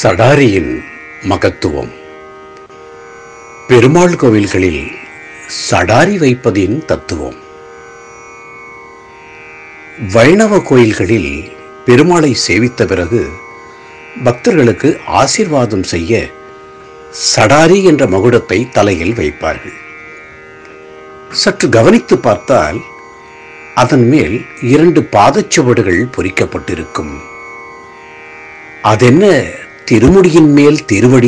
சடாரியின் மகத்துவம் பெருமாள் கோவில்களில் சடாரி வைப்பதின் தத்துவம் வைணவ கோயில்களில் பெருமாளை சேவித்த பிறகு பக்தர்களுக்கு ஆசீர்வாதம் செய்ய சடாரி என்ற மகுடத்தை தலையில் வைப்பார்கள் சற்று கவனித்து பார்த்தால் அதன் மேல் இரண்டு பாதச்சுவடுகள் பொறிக்கப்பட்டிருக்கும் அதென்ன திருமுடியின் மேல் திருவடி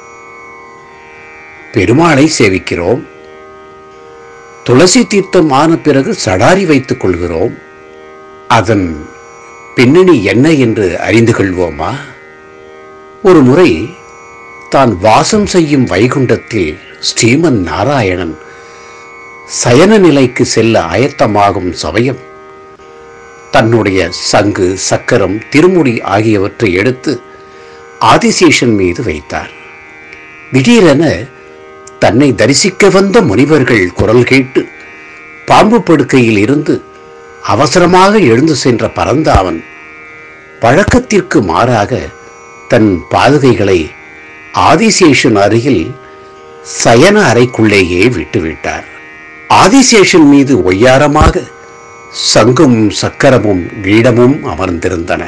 பெருமாளை சேவிக்கிறோம் துளசி தீர்த்தம் ஆன பிறகு சடாரி வைத்துக் கொள்கிறோம் அதன் பின்னணி என்ன என்று அறிந்து கொள்வோமா ஒரு முறை தான் வாசம் செய்யும் வைகுண்டத்தில் ஸ்ரீமன் நாராயணன் சயன நிலைக்கு செல்ல ஆயத்தமாகும் சமயம் தன்னுடைய சங்கு சக்கரம் திருமுடி ஆகியவற்றை எடுத்து ஆதிசேஷன் மீது வைத்தார் திடீரென தன்னை தரிசிக்க வந்த முனிவர்கள் குரல் கேட்டு பாம்பு படுக்கையில் இருந்து அவசரமாக எழுந்து சென்ற பரந்தாவன் பழக்கத்திற்கு மாறாக தன் பாதுகைகளை ஆதிசேஷன் அருகில் சயன அறைக்குள்ளேயே விட்டுவிட்டார் ஆதிசேஷன் மீது ஒய்யாரமாக சங்கும் சக்கரமும் கீடமும் அமர்ந்திருந்தன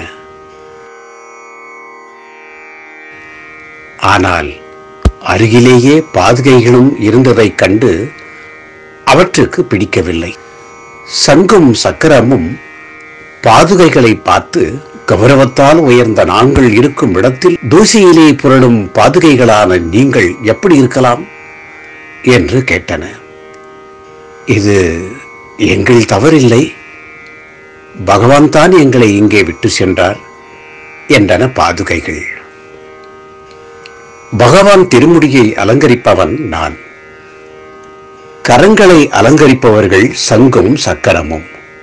ஆனால் அருகிலேயே பாதுகைகளும் இருந்ததைக் கண்டு அவற்றுக்கு பிடிக்கவில்லை சங்கும் சக்கரமும் பாதுகைகளை பார்த்து கௌரவத்தால் உயர்ந்த நாங்கள் இருக்கும் இடத்தில் தூசியிலே புரளும் பாதுகைகளான நீங்கள் எப்படி இருக்கலாம் என்று கேட்டன இது எங்கள் தவறில்லை பகவான் தான் எங்களை இங்கே விட்டு சென்றார் என்றன பாதுகைகள் பகவான் திருமுடியை அலங்கரிப்பவன் நான் கரங்களை அலங்கரிப்பவர்கள் சங்கும் சக்கரமும்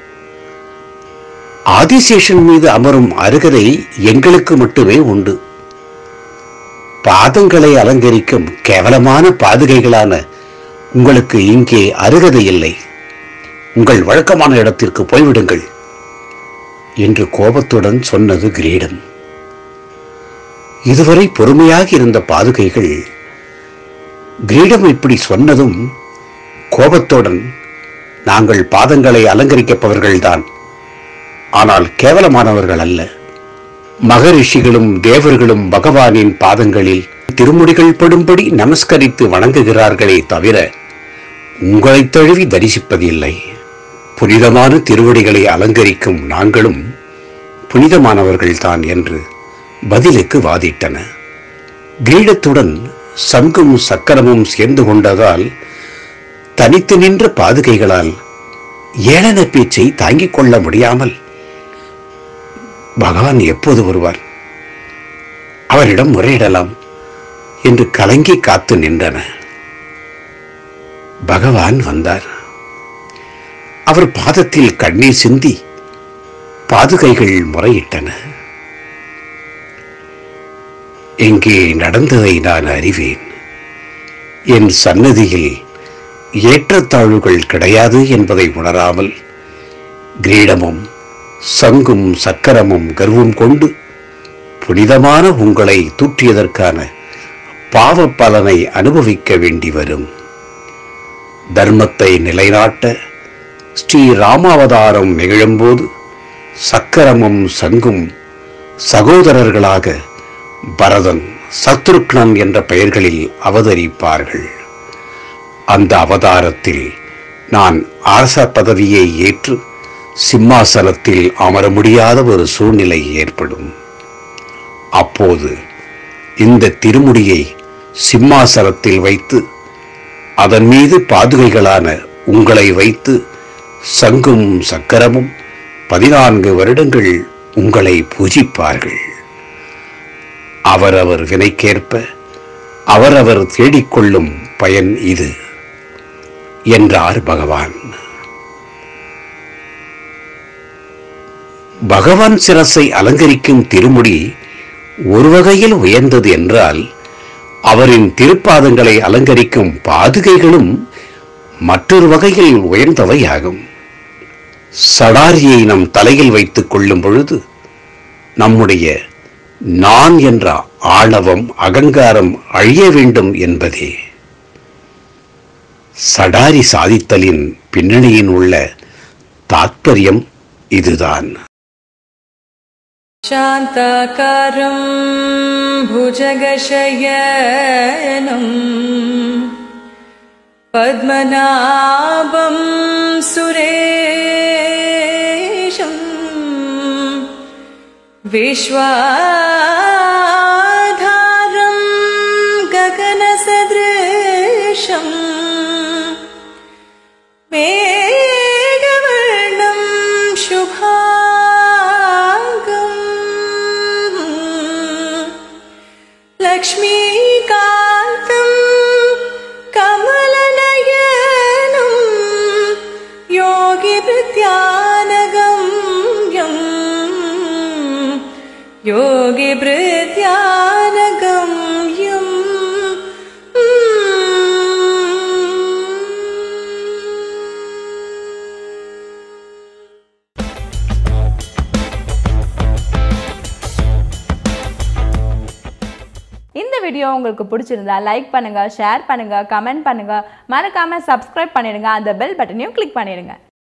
ஆதிசேஷன் மீது அமரும் அருகதை எங்களுக்கு மட்டுமே உண்டு பாதங்களை அலங்கரிக்கும் கேவலமான பாதுகைகளான உங்களுக்கு இங்கே அருகதை இல்லை உங்கள் வழக்கமான இடத்திற்கு போய்விடுங்கள் என்று கோபத்துடன் சொன்னது கிரீடம் இதுவரை பொறுமையாக இருந்த பாதுகைகள் கிரீடம் இப்படி சொன்னதும் கோபத்துடன் நாங்கள் பாதங்களை அலங்கரிக்கப்பவர்கள்தான் ஆனால் கேவலமானவர்கள் அல்ல மகரிஷிகளும் தேவர்களும் பகவானின் பாதங்களில் திருமுடிகள் படும்படி நமஸ்கரித்து வணங்குகிறார்களே தவிர உங்களை தழுவி தரிசிப்பதில்லை புனிதமான திருவடிகளை அலங்கரிக்கும் நாங்களும் புனிதமானவர்கள்தான் என்று பதிலுக்கு வாதிட்டன கிரீடத்துடன் சங்கும் சக்கரமும் சேர்ந்து கொண்டதால் தனித்து நின்ற பாதுகைகளால் ஏளன பேச்சை தாங்கிக் கொள்ள முடியாமல் பகவான் எப்போது வருவார் அவரிடம் முறையிடலாம் என்று கலங்கி காத்து நின்றன பகவான் வந்தார் அவர் பாதத்தில் கண்ணீர் சிந்தி பாதுகைகள் முறையிட்டன எங்கே நடந்ததை நான் அறிவேன் என் சன்னதியில் ஏற்றத்தாழ்வுகள் கிடையாது என்பதை உணராமல் கிரீடமும் சங்கும் சக்கரமும் கர்வம் கொண்டு புனிதமான உங்களை தூற்றியதற்கான பாவ பலனை அனுபவிக்க வேண்டி வரும் தர்மத்தை நிலைநாட்ட ஸ்ரீ ராமாவதாரம் நிகழும்போது சக்கரமும் சங்கும் சகோதரர்களாக பரதன் சத்ருக்னன் என்ற பெயர்களில் அவதரிப்பார்கள் அந்த அவதாரத்தில் நான் அரச பதவியை ஏற்று சிம்மாசனத்தில் அமர முடியாத ஒரு சூழ்நிலை ஏற்படும் அப்போது இந்த திருமுடியை சிம்மாசனத்தில் வைத்து அதன் மீது பாதுகைகளான உங்களை வைத்து சங்கும் சக்கரமும் பதினான்கு வருடங்கள் உங்களை பூஜிப்பார்கள் அவரவர் வினைக்கேற்ப அவரவர் தேடிக்கொள்ளும் பயன் இது என்றார் பகவான் பகவான் சிரசை அலங்கரிக்கும் திருமுடி ஒரு வகையில் உயர்ந்தது என்றால் அவரின் திருப்பாதங்களை அலங்கரிக்கும் பாதுகைகளும் மற்றொரு வகையில் உயர்ந்தவையாகும் சடாரியை நம் தலையில் வைத்துக் கொள்ளும் பொழுது நம்முடைய நான் என்ற ஆணவம் அகங்காரம் அழிய வேண்டும் என்பதே சடாரி சாதித்தலின் பின்னணியின் உள்ள தாத்பரியம் இதுதான் शान्ताकारं भुजगशयनम् पद्मनाभं सुरेशम् विश्वाधारं गगनसदृशम् मेघवर्णं शुभाङ्गम् लक्ष्मीकान्तं कमलनयनं योगिभृत्यानगम्यम् योगिभृत्यानगम्यम् இந்த வீடியோ உங்களுக்கு பிடிச்சிருந்தா லைக் பண்ணுங்க ஷேர் பண்ணுங்க கமெண்ட் பண்ணுங்க மறக்காம சப்ஸ்கிரைப் பண்ணிடுங்க அந்த பெல் பட்டனையும் கிளிக் பண்ணிடுங்க